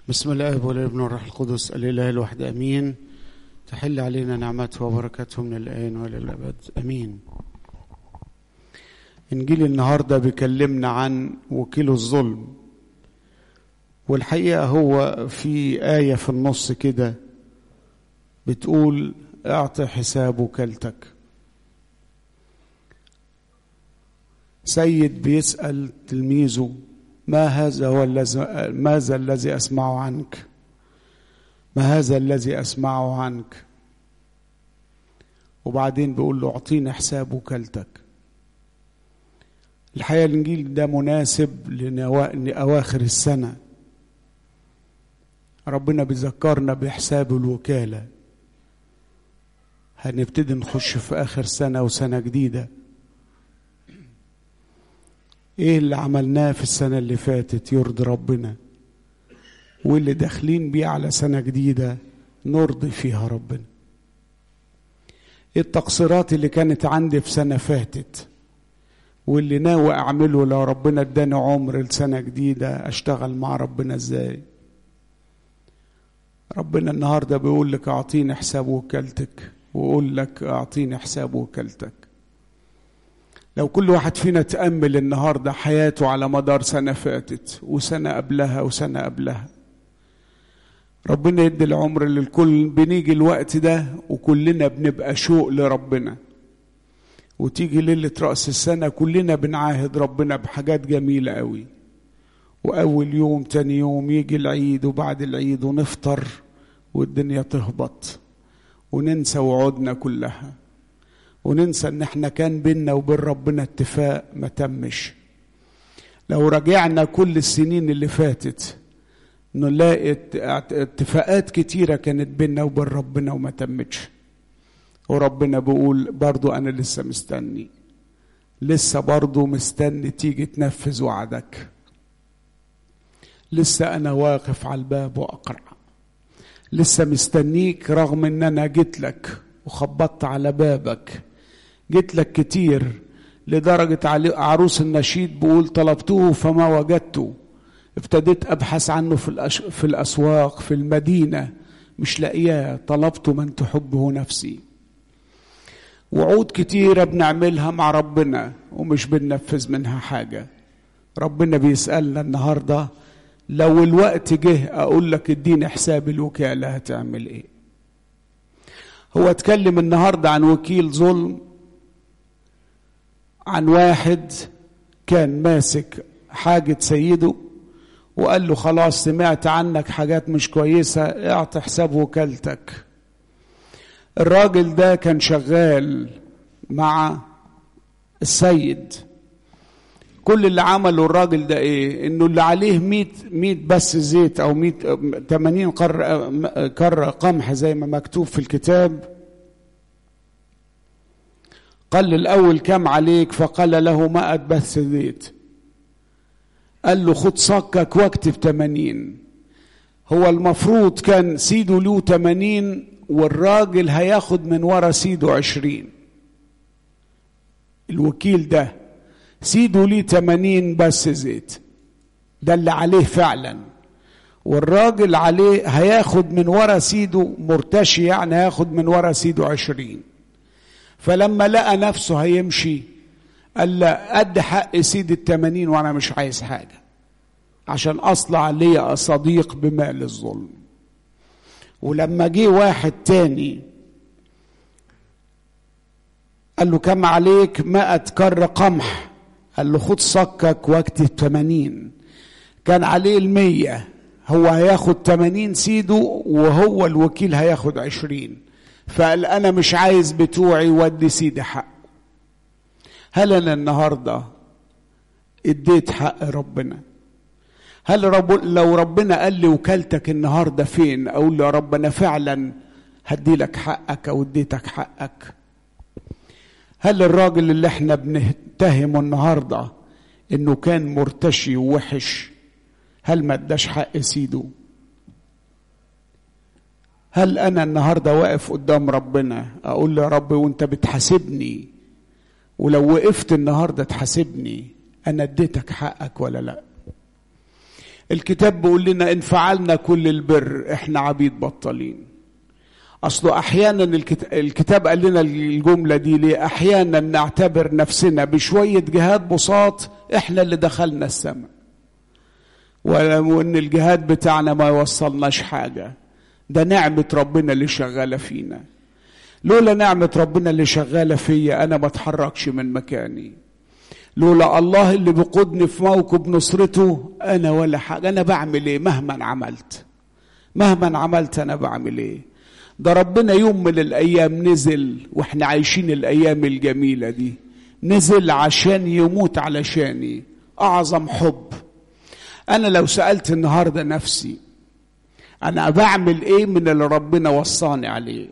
بسم الله والابن والروح القدس الاله الواحد امين تحل علينا نعمته وبركاته من الان والى الابد امين انجيل النهارده بيكلمنا عن وكيل الظلم والحقيقه هو في ايه في النص كده بتقول اعطي حساب وكالتك سيد بيسال تلميذه ما هذا هو الذي ماذا الذي اسمعه عنك ما هذا الذي اسمعه عنك وبعدين بيقول له اعطيني حساب وكالتك الحقيقه الانجيل ده مناسب لاواخر السنه ربنا بيذكرنا بحساب الوكاله هنبتدي نخش في اخر سنه وسنه جديده ايه اللي عملناه في السنة اللي فاتت يرضي ربنا واللي داخلين بيه على سنة جديدة نرضي فيها ربنا ايه التقصيرات اللي كانت عندي في سنة فاتت واللي ناوي اعمله لو ربنا اداني عمر لسنة جديدة اشتغل مع ربنا ازاي ربنا النهاردة بيقول لك اعطيني حساب وكالتك ويقول لك اعطيني حساب وكالتك لو كل واحد فينا تأمل النهاردة حياته على مدار سنة فاتت وسنة قبلها وسنة قبلها ربنا يدي العمر للكل بنيجي الوقت ده وكلنا بنبقى شوق لربنا وتيجي ليلة رأس السنة كلنا بنعاهد ربنا بحاجات جميلة قوي وأول يوم تاني يوم يجي العيد وبعد العيد ونفطر والدنيا تهبط وننسى وعودنا كلها وننسى ان احنا كان بينا وبين ربنا اتفاق ما تمش لو رجعنا كل السنين اللي فاتت نلاقي اتفاقات كتيرة كانت بينا وبين ربنا وما تمتش وربنا بيقول برضو انا لسه مستني لسه برضو مستني تيجي تنفذ وعدك لسه انا واقف على الباب واقرع لسه مستنيك رغم ان انا جيت لك وخبطت على بابك جيت لك كتير لدرجة عروس النشيد بقول طلبته فما وجدته ابتديت أبحث عنه في, الأش... في الأسواق في المدينة مش لاقياه طلبت من تحبه نفسي وعود كتيرة بنعملها مع ربنا ومش بننفذ منها حاجة ربنا بيسألنا النهاردة لو الوقت جه أقول لك اديني حساب الوكالة هتعمل ايه هو اتكلم النهاردة عن وكيل ظلم عن واحد كان ماسك حاجة سيده وقال له خلاص سمعت عنك حاجات مش كويسة اعطي حساب وكالتك الراجل ده كان شغال مع السيد كل اللي عمله الراجل ده ايه انه اللي عليه 100 100 بس زيت او 100 80 قر كر قمح زي ما مكتوب في الكتاب قال الاول كم عليك فقال له 100 بس زيت قال له خد صكك واكتب 80 هو المفروض كان سيده له 80 والراجل هياخد من ورا سيده 20 الوكيل ده سيده ليه 80 بس زيت ده اللي عليه فعلا والراجل عليه هياخد من ورا سيده مرتشي يعني هياخد من ورا سيده عشرين فلما لقى نفسه هيمشي قال لا قد حق سيد التمانين وانا مش عايز حاجة عشان اصلع ليا صديق بمال الظلم ولما جه واحد تاني قال له كم عليك مائة كر قمح قال له خد صكك واكتب 80 كان عليه المية هو هياخد 80 سيده وهو الوكيل هياخد 20 فقال انا مش عايز بتوعي ودي سيدي حق هل انا النهارده اديت حق ربنا هل رب لو ربنا قال لي وكالتك النهارده فين اقول له يا رب انا فعلا هدي لك حقك او اديتك حقك هل الراجل اللي احنا بنتهمه النهارده انه كان مرتشي ووحش هل ما اداش حق سيده هل انا النهارده واقف قدام ربنا اقول له يا رب وانت بتحاسبني ولو وقفت النهارده تحاسبني انا اديتك حقك ولا لا الكتاب بيقول لنا ان فعلنا كل البر احنا عبيد بطالين اصله احيانا الكتاب قال لنا الجمله دي ليه احيانا نعتبر نفسنا بشويه جهاد بساط احنا اللي دخلنا السماء وان الجهاد بتاعنا ما يوصلناش حاجه ده نعمه ربنا اللي شغاله فينا لولا نعمه ربنا اللي شغاله فيا انا ما اتحركش من مكاني لولا الله اللي بيقودني في موكب نصرته انا ولا حاجه انا بعمل ايه مهما عملت مهما عملت انا بعمل ايه ده ربنا يوم من الايام نزل واحنا عايشين الايام الجميله دي نزل عشان يموت علشاني اعظم حب انا لو سالت النهارده نفسي انا بعمل ايه من اللي ربنا وصاني عليه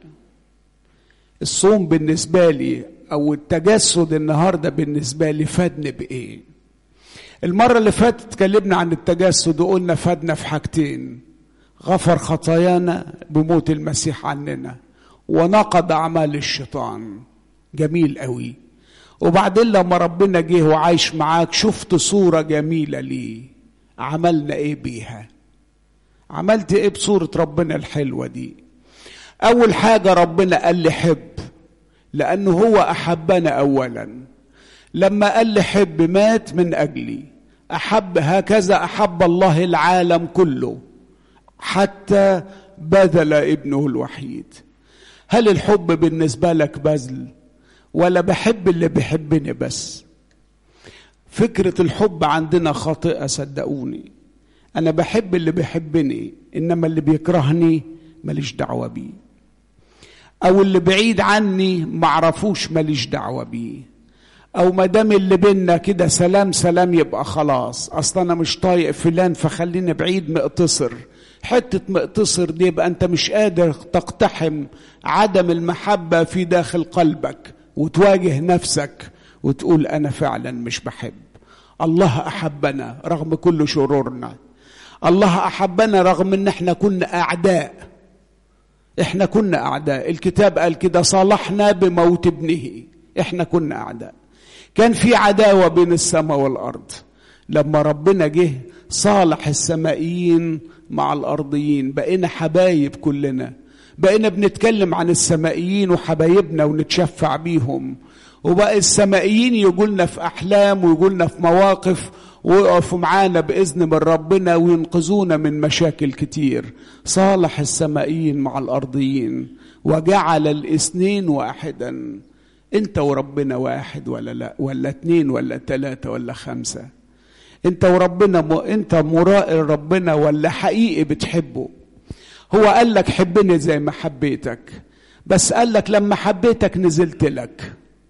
الصوم بالنسبه لي او التجسد النهارده بالنسبه لي فادني بايه المره اللي فاتت اتكلمنا عن التجسد وقلنا فادنا في حاجتين غفر خطايانا بموت المسيح عننا ونقض اعمال الشيطان جميل قوي وبعدين لما ربنا جه وعايش معاك شفت صوره جميله ليه عملنا ايه بيها عملت ايه بصوره ربنا الحلوه دي اول حاجه ربنا قال لي حب لانه هو احبنا اولا لما قال لي حب مات من اجلي احب هكذا احب الله العالم كله حتى بذل ابنه الوحيد هل الحب بالنسبه لك بذل ولا بحب اللي بيحبني بس فكره الحب عندنا خاطئه صدقوني انا بحب اللي بيحبني انما اللي بيكرهني ماليش دعوه بيه او اللي بعيد عني معرفوش ماليش دعوه بيه او ما دام اللي بينا كده سلام سلام يبقى خلاص اصلا انا مش طايق فلان فخليني بعيد مقتصر حته مقتصر دي يبقى انت مش قادر تقتحم عدم المحبه في داخل قلبك وتواجه نفسك وتقول انا فعلا مش بحب الله احبنا رغم كل شرورنا الله احبنا رغم ان احنا كنا اعداء احنا كنا اعداء الكتاب قال كده صالحنا بموت ابنه احنا كنا اعداء كان في عداوه بين السماء والارض لما ربنا جه صالح السمائيين مع الارضيين بقينا حبايب كلنا بقينا بنتكلم عن السمائيين وحبايبنا ونتشفع بيهم وبقى السمائيين يقولنا في احلام ويقولنا في مواقف ويقفوا معانا باذن من ربنا وينقذونا من مشاكل كتير صالح السمائيين مع الارضيين وجعل الاثنين واحدا انت وربنا واحد ولا لا ولا اتنين ولا تلاتة ولا خمسة انت وربنا م... انت مرائي ربنا ولا حقيقي بتحبه هو قال لك حبني زي ما حبيتك بس قال لك لما حبيتك نزلت لك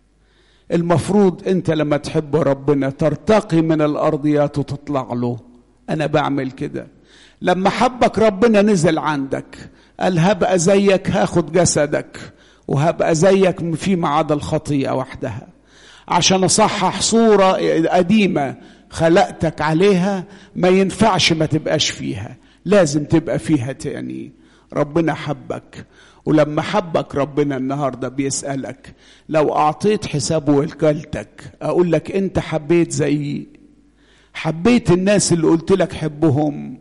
المفروض انت لما تحب ربنا ترتقي من الارضيات وتطلع له انا بعمل كده لما حبك ربنا نزل عندك قال هبقى زيك هاخد جسدك وهبقى زيك فيما عدا الخطيئه وحدها عشان اصحح صوره قديمه خلقتك عليها ما ينفعش ما تبقاش فيها لازم تبقى فيها تاني ربنا حبك ولما حبك ربنا النهارده بيسألك لو أعطيت حساب وكالتك أقول لك أنت حبيت زيي حبيت الناس اللي قلت لك حبهم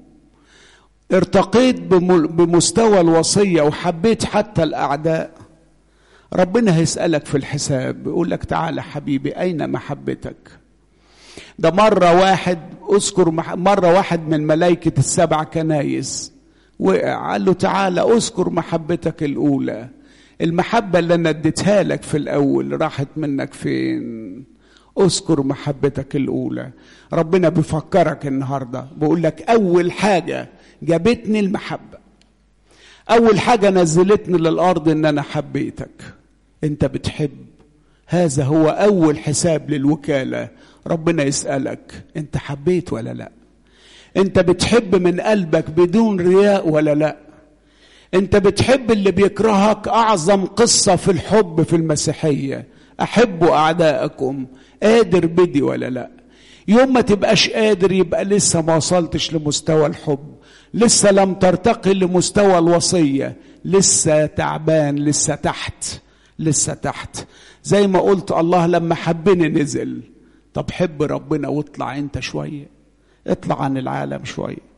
ارتقيت بمستوى الوصية وحبيت حتى الأعداء ربنا هيسألك في الحساب بيقول لك تعالى حبيبي أين محبتك ده مرة واحد أذكر مرة واحد من ملائكة السبع كنايس وقع قال له تعالى اذكر محبتك الاولى المحبه اللي انا اديتها لك في الاول راحت منك فين اذكر محبتك الاولى ربنا بيفكرك النهارده بيقول لك اول حاجه جابتني المحبه اول حاجه نزلتني للارض ان انا حبيتك انت بتحب هذا هو اول حساب للوكاله ربنا يسالك انت حبيت ولا لا انت بتحب من قلبك بدون رياء ولا لا انت بتحب اللي بيكرهك اعظم قصه في الحب في المسيحيه احبوا اعداءكم قادر بدي ولا لا يوم ما تبقاش قادر يبقى لسه ما وصلتش لمستوى الحب لسه لم ترتقي لمستوى الوصيه لسه تعبان لسه تحت لسه تحت زي ما قلت الله لما حبني نزل طب حب ربنا واطلع انت شويه اطلع عن العالم شويه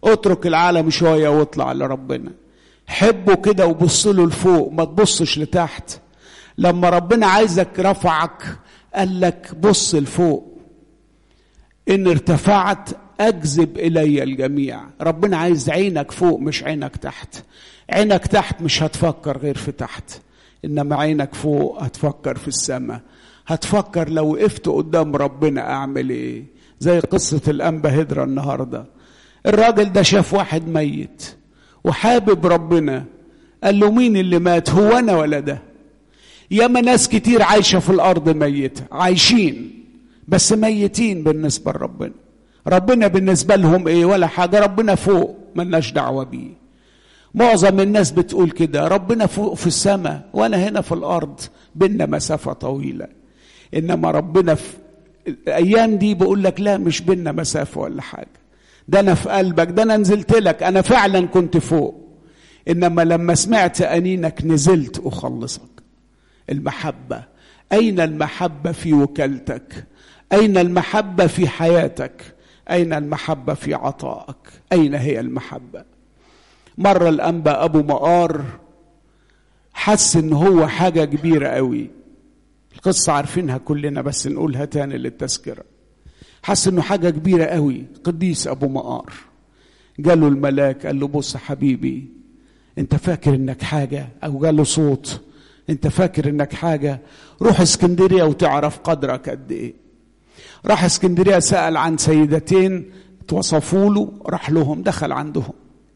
اترك العالم شوية واطلع لربنا حبه كده وبص له لفوق ما تبصش لتحت لما ربنا عايزك رفعك قال لك بص لفوق ان ارتفعت اجذب الي الجميع ربنا عايز عينك فوق مش عينك تحت عينك تحت مش هتفكر غير في تحت انما عينك فوق هتفكر في السماء هتفكر لو وقفت قدام ربنا اعمل ايه زي قصة الأنبا هدرة النهاردة الراجل ده شاف واحد ميت وحابب ربنا قال له مين اللي مات هو أنا ولا ده ياما ناس كتير عايشة في الأرض ميتة عايشين بس ميتين بالنسبة لربنا ربنا بالنسبة لهم ايه ولا حاجة ربنا فوق ملناش دعوة بيه معظم الناس بتقول كده ربنا فوق في السماء وانا هنا في الارض بينا مسافة طويلة انما ربنا في الايام دي بقول لك لا مش بينا مسافة ولا حاجة ده انا في قلبك ده انا نزلت لك انا فعلا كنت فوق انما لما سمعت انينك نزلت اخلصك المحبة اين المحبة في وكالتك اين المحبة في حياتك اين المحبة في عطائك اين هي المحبة مرة الأنبا أبو مقار حس إن هو حاجة كبيرة قوي القصة عارفينها كلنا بس نقولها تاني للتذكرة حس إنه حاجة كبيرة قوي قديس أبو مقار جاله الملاك قال له بص حبيبي أنت فاكر إنك حاجة أو جاله صوت أنت فاكر إنك حاجة روح اسكندرية وتعرف قدرك قد إيه راح اسكندرية سأل عن سيدتين توصفوا له راح لهم دخل عندهم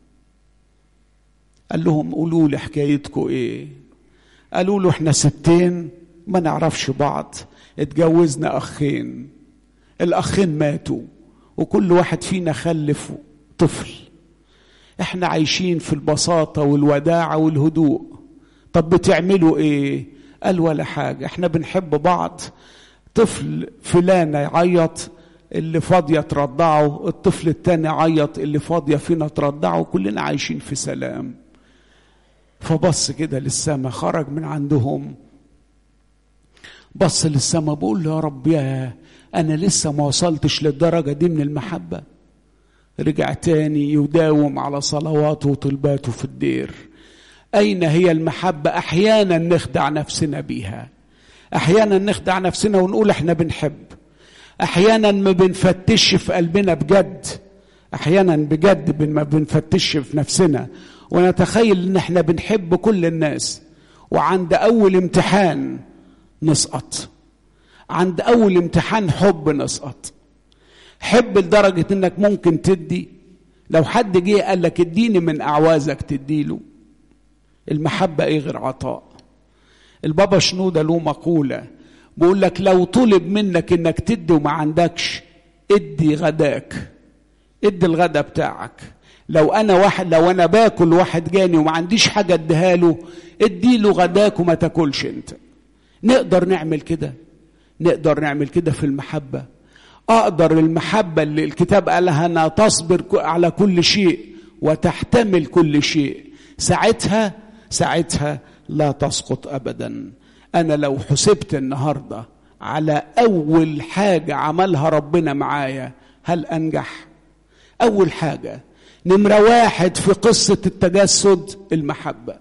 قال لهم قولوا لي حكايتكم ايه قالوا له احنا ستين ما نعرفش بعض اتجوزنا اخين الاخين ماتوا وكل واحد فينا خلف طفل احنا عايشين في البساطة والوداعة والهدوء طب بتعملوا ايه قال ولا حاجة احنا بنحب بعض طفل فلانة يعيط اللي فاضية ترضعه الطفل التاني عيط اللي فاضية فينا ترضعه كلنا عايشين في سلام فبص كده للسماء خرج من عندهم بص للسماء بقول له يا رب يا انا لسه ما وصلتش للدرجه دي من المحبه رجع تاني يداوم على صلواته وطلباته في الدير اين هي المحبه احيانا نخدع نفسنا بيها احيانا نخدع نفسنا ونقول احنا بنحب احيانا ما بنفتش في قلبنا بجد احيانا بجد ما بنفتش في نفسنا ونتخيل ان احنا بنحب كل الناس وعند اول امتحان نسقط عند اول امتحان حب نسقط حب لدرجه انك ممكن تدي لو حد جه قال لك اديني من اعوازك تديله المحبه ايه غير عطاء البابا شنودة له مقوله بيقول لك لو طلب منك انك تدي وما عندكش ادي غداك ادي الغدا بتاعك لو انا واحد لو انا باكل واحد جاني وما عنديش حاجه اديها له ادي له غداك وما تاكلش انت نقدر نعمل كده نقدر نعمل كده في المحبه اقدر المحبه اللي الكتاب قالها انها تصبر على كل شيء وتحتمل كل شيء ساعتها ساعتها لا تسقط ابدا انا لو حسبت النهارده على اول حاجه عملها ربنا معايا هل انجح اول حاجه نمرة واحد في قصة التجسد المحبة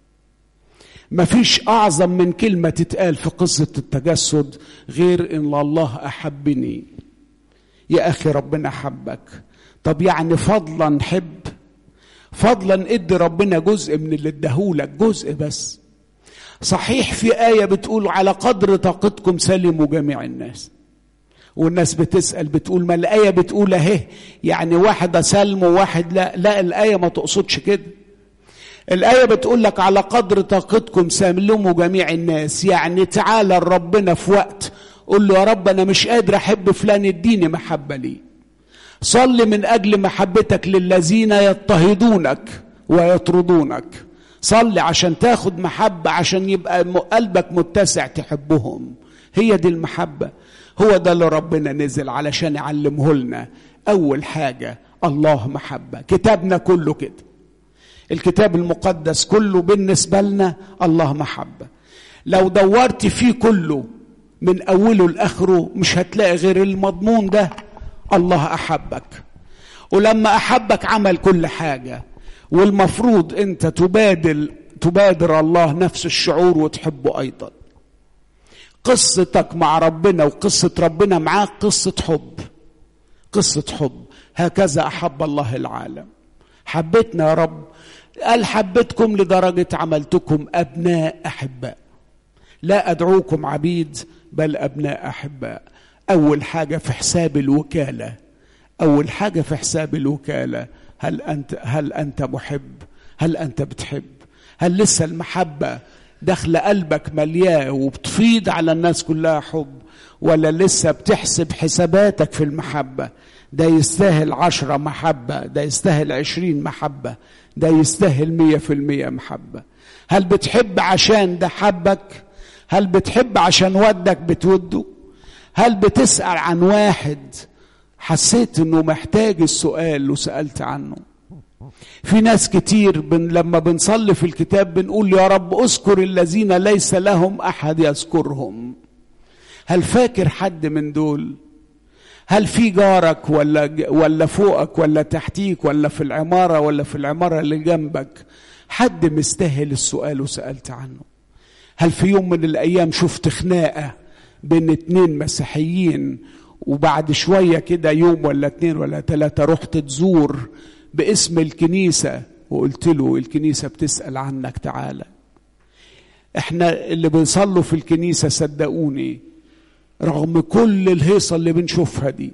مفيش أعظم من كلمة تتقال في قصة التجسد غير إن الله أحبني يا أخي ربنا حبك طب يعني فضلا حب فضلا ادي ربنا جزء من اللي اداهولك جزء بس صحيح في آية بتقول على قدر طاقتكم سلموا جميع الناس والناس بتسأل بتقول ما الآية بتقول أهي يعني واحد سلم وواحد لا لا الآية ما تقصدش كده الآية بتقول لك على قدر طاقتكم سلموا جميع الناس يعني تعالى ربنا في وقت قول له يا رب أنا مش قادر أحب فلان اديني محبة لي صل من أجل محبتك للذين يضطهدونك ويطردونك صل عشان تاخد محبة عشان يبقى قلبك متسع تحبهم هي دي المحبة هو ده اللي ربنا نزل علشان يعلمه لنا اول حاجه الله محبه كتابنا كله كده الكتاب المقدس كله بالنسبه لنا الله محبه لو دورت فيه كله من اوله لاخره مش هتلاقي غير المضمون ده الله احبك ولما احبك عمل كل حاجه والمفروض انت تبادل تبادر الله نفس الشعور وتحبه ايضا قصتك مع ربنا وقصه ربنا معاك قصه حب قصه حب هكذا احب الله العالم حبيتنا يا رب قال حبيتكم لدرجه عملتكم ابناء احباء لا ادعوكم عبيد بل ابناء احباء اول حاجه في حساب الوكاله اول حاجه في حساب الوكاله هل انت هل انت محب هل انت بتحب هل لسه المحبه داخله قلبك ملياه وبتفيض على الناس كلها حب ولا لسه بتحسب حساباتك في المحبه ده يستاهل عشرة محبة ده يستاهل عشرين محبة ده يستاهل مية في المية محبة هل بتحب عشان ده حبك هل بتحب عشان ودك بتوده هل بتسأل عن واحد حسيت انه محتاج السؤال وسألت عنه في ناس كتير بن لما بنصلي في الكتاب بنقول يا رب اذكر الذين ليس لهم احد يذكرهم هل فاكر حد من دول هل في جارك ولا ولا فوقك ولا تحتيك ولا في العماره ولا في العماره اللي جنبك حد مستاهل السؤال وسالت عنه هل في يوم من الايام شفت خناقه بين اتنين مسيحيين وبعد شويه كده يوم ولا اتنين ولا تلاته رحت تزور باسم الكنيسه وقلت له الكنيسه بتسال عنك تعالى احنا اللي بنصلوا في الكنيسه صدقوني رغم كل الهيصة اللي بنشوفها دي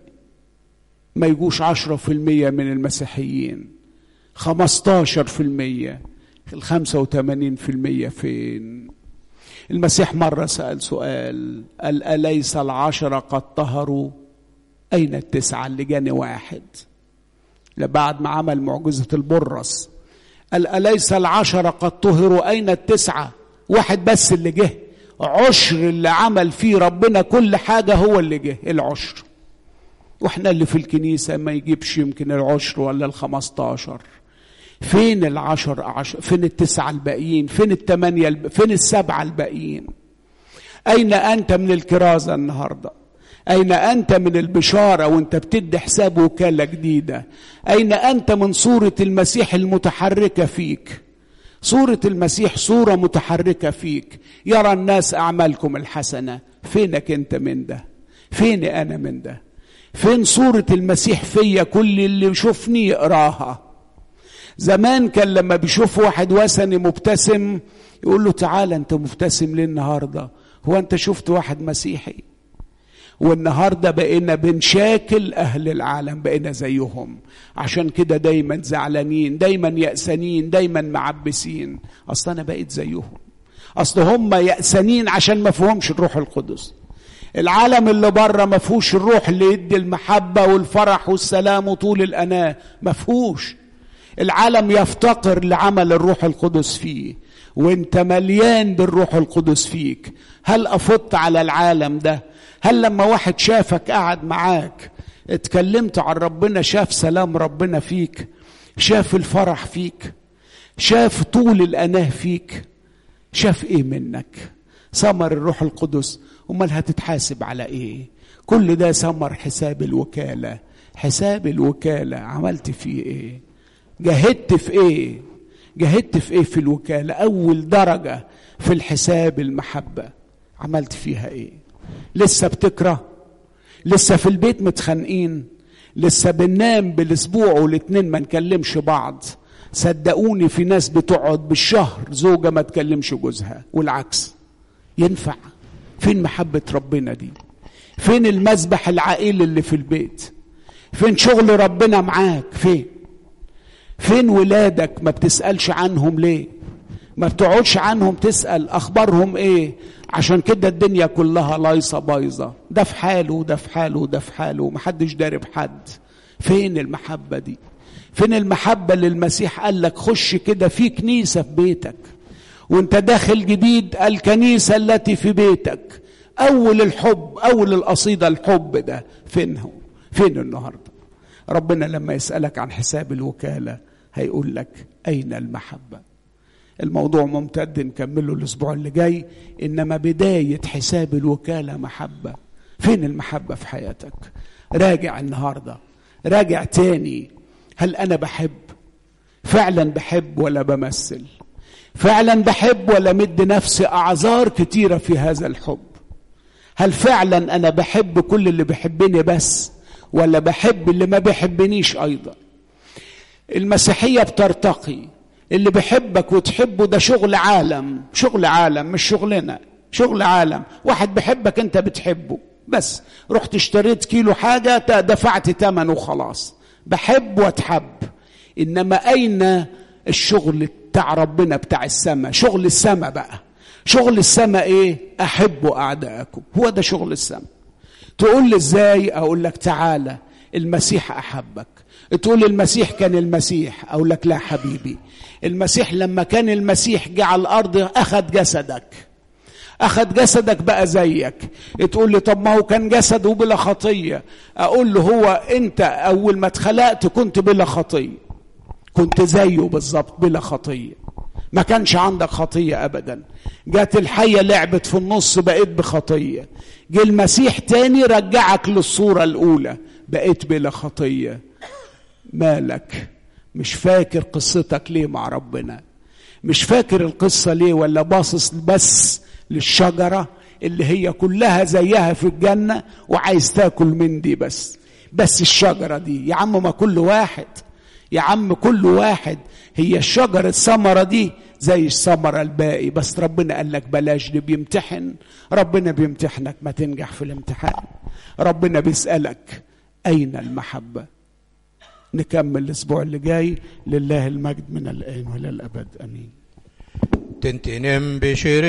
ما يجوش عشرة في المية من المسيحيين خمستاشر في المية الخمسة وثمانين في المية فين المسيح مرة سأل سؤال قال أليس العشرة قد طهروا أين التسعة اللي جاني واحد لبعد ما عمل معجزة البرص قال أليس العشرة قد طهروا أين التسعة واحد بس اللي جه عشر اللي عمل فيه ربنا كل حاجة هو اللي جه العشر واحنا اللي في الكنيسة ما يجيبش يمكن العشر ولا الخمستاشر فين العشر عشر فين التسعة الباقيين فين التمانية الب... فين السبعة الباقيين أين أنت من الكرازة النهاردة أين أنت من البشارة وأنت بتدي حساب وكالة جديدة أين أنت من صورة المسيح المتحركة فيك صورة المسيح صورة متحركة فيك يرى الناس أعمالكم الحسنة فينك أنت من ده فيني أنا من ده فين صورة المسيح فيا كل اللي يشوفني يقراها زمان كان لما بيشوف واحد وثني مبتسم يقول له تعالى انت مبتسم ليه النهارده هو انت شفت واحد مسيحي والنهارده بقينا بنشاكل اهل العالم بقينا زيهم عشان كده دايما زعلانين دايما يأسانين دايما معبسين اصل انا بقيت زيهم اصل هم يأسانين عشان ما فيهمش الروح القدس العالم اللي بره ما فيهوش الروح اللي يدي المحبة والفرح والسلام وطول الأناة ما فيهوش العالم يفتقر لعمل الروح القدس فيه وانت مليان بالروح القدس فيك هل افضت على العالم ده هل لما واحد شافك قعد معاك اتكلمت عن ربنا شاف سلام ربنا فيك شاف الفرح فيك شاف طول الاناه فيك شاف ايه منك ثمر الروح القدس امال هتتحاسب على ايه كل ده ثمر حساب الوكاله حساب الوكاله عملت فيه ايه جاهدت في ايه جاهدت في ايه في الوكاله اول درجه في الحساب المحبه عملت فيها ايه لسه بتكره لسه في البيت متخانقين لسه بننام بالاسبوع والاتنين ما نكلمش بعض صدقوني في ناس بتقعد بالشهر زوجه ما تكلمش جوزها والعكس ينفع فين محبه ربنا دي فين المذبح العائلي اللي في البيت فين شغل ربنا معاك فين فين ولادك ما بتسالش عنهم ليه ما بتقعدش عنهم تسال اخبارهم ايه عشان كده الدنيا كلها لايصه بايظه ده في حاله وده في حاله وده في حاله ومحدش داري بحد فين المحبه دي فين المحبه اللي المسيح قال لك خش كده في كنيسه في بيتك وانت داخل جديد الكنيسه التي في بيتك اول الحب اول القصيده الحب ده فين هو فين النهارده ربنا لما يسالك عن حساب الوكاله هيقول لك اين المحبه الموضوع ممتد نكمله الاسبوع اللي جاي انما بدايه حساب الوكاله محبه فين المحبه في حياتك راجع النهارده راجع تاني هل انا بحب فعلا بحب ولا بمثل فعلا بحب ولا مد نفسي اعذار كتيره في هذا الحب هل فعلا انا بحب كل اللي بيحبني بس ولا بحب اللي ما بيحبنيش ايضا المسيحيه بترتقي اللي بيحبك وتحبه ده شغل عالم شغل عالم مش شغلنا شغل عالم واحد بيحبك انت بتحبه بس رحت اشتريت كيلو حاجة دفعت ثمنه وخلاص بحب واتحب انما اين الشغل بتاع ربنا بتاع السماء شغل السماء بقى شغل السماء ايه احبوا اعداءكم هو ده شغل السماء تقول لي ازاي اقول لك تعالى المسيح احبك تقول المسيح كان المسيح اقول لك لا حبيبي المسيح لما كان المسيح جه على الارض اخذ جسدك اخذ جسدك بقى زيك تقول لي طب ما هو كان جسده بلا خطيه اقول له هو انت اول ما اتخلقت كنت بلا خطيه كنت زيه بالظبط بلا خطيه ما كانش عندك خطيه ابدا جات الحيه لعبت في النص بقيت بخطيه جه المسيح تاني رجعك للصوره الاولى بقيت بلا خطيه مالك مش فاكر قصتك ليه مع ربنا مش فاكر القصه ليه ولا باصص بس للشجره اللي هي كلها زيها في الجنه وعايز تاكل من دي بس بس الشجره دي يا عم ما كل واحد يا عم كل واحد هي الشجره الثمره دي زي الثمره الباقي بس ربنا قال لك بلاش دي بيمتحن ربنا بيمتحنك ما تنجح في الامتحان ربنا بيسالك اين المحبه نكمل الاسبوع اللي جاي لله المجد من الان والى الابد امين تنتنم بشير